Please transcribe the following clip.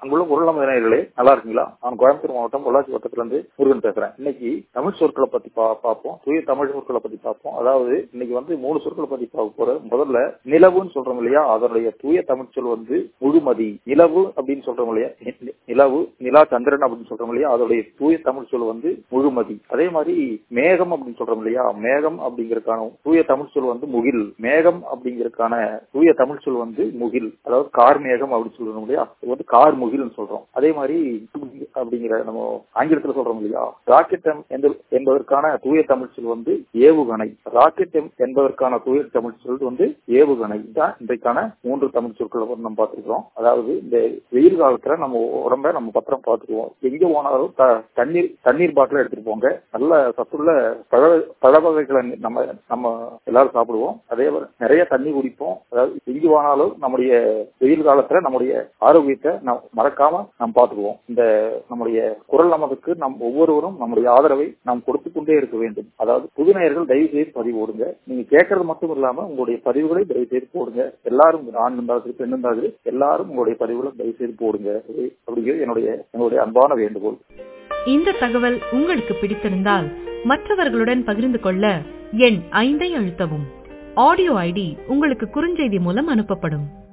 அங்குள்ள குரல் நமது நேயர்களே நல்லா இருக்கீங்களா நான் கோயம்புத்தூர் மாவட்டம் பொள்ளாச்சி வட்டத்துல இருந்து முருகன் பேசுறேன் இன்னைக்கு தமிழ் சொற்களை பத்தி பா- பார்ப்போம் தூய தமிழ் சொற்களை பத்தி பார்ப்போம் அதாவது இன்னைக்கு வந்து மூணு சொற்களை பத்தி பார்க்க போறோம் முதல்ல நிலவுன்னு சொல்றோம் இல்லையா அதனுடைய தூய தமிழ் சொல் வந்து முழுமதி நிலவு அப்படின்னு சொல்றோம் இல்லையா நி- நி- நிலவு நிலா சந்திரன் அப்படின்னு சொல்றோம் இல்லையா அதோடைய தூய தமிழ் சொல் வந்து முழுமதி அதே மாதிரி மேகம் அப்படின்னு சொல்றோம் இல்லையா மேகம் அப்படிங்கறதுக்கான தூய தமிழ் சொல் வந்து முகில் மேகம் அப்படிங்கறதுக்கான தூய தமிழ் சொல் வந்து முகில் அதாவது கார் மேகம் அப்படின்னு சொல்றோம் இல்லையா இது வந்து கார் முகில்னு சொல்றோம் அதே மாதிரி அப்படிங்கிற நம்ம ஆங்கிலத்துல சொல்றோம் இல்லையா ராக்கெட் என்பதற்கான தூய தமிழ் சொல் வந்து ஏவுகணை ராக்கெட் என்பதற்கான தூய தமிழ் சொல் வந்து ஏவுகணை தான் இன்றைக்கான மூன்று தமிழ் சொற்களை வந்து நம்ம பார்த்திருக்கிறோம் அதாவது இந்த வெயில் காலத்துல நம்ம உடம்ப நம்ம பத்திரம் பார்த்துக்குவோம் எங்க போனாலும் த- தண்ணீர் தண்ணீர் பாட்டில எடுத்துட்டு போங்க நல்ல சத்துள்ள பழ பழ வகைகளை நம்ம நம்ம எல்லாரும் சாப்பிடுவோம் அதே போல நிறைய தண்ணி குடிப்போம் அதாவது எங்க போனாலும் நம்முடைய வெயில் காலத்துல நம்முடைய ஆரோக்கியத்தை நாம் மறக்காம நாம் பார்த்துக்குவோம் இந்த நம்முடைய குரல் நமதுக்கு நம் ஒவ்வொருவரும் நம்முடைய ஆதரவை நாம் கொடுத்து கொண்டே இருக்க வேண்டும் அதாவது புது நேயர்கள் தயவு செய்து பதிவு போடுங்க நீங்க கேட்கறது மட்டும் இல்லாம உங்களுடைய பதிவுகளை தயவு செய்து போடுங்க எல்லாரும் ஆண் இருந்தாலும் பெண் இருந்தாலும் எல்லாரும் உங்களுடைய பதிவுகளை தயவு செய்து போடுங்க அப்படிங்கிறது என்னுடைய என்னுடைய அன்பான வேண்டுகோள் இந்த தகவல் உங்களுக்கு பிடித்திருந்தால் மற்றவர்களுடன் பகிர்ந்து கொள்ள எண் ஐந்தை அழுத்தவும் ஆடியோ ஐடி உங்களுக்கு குறுஞ்செய்தி மூலம் அனுப்பப்படும்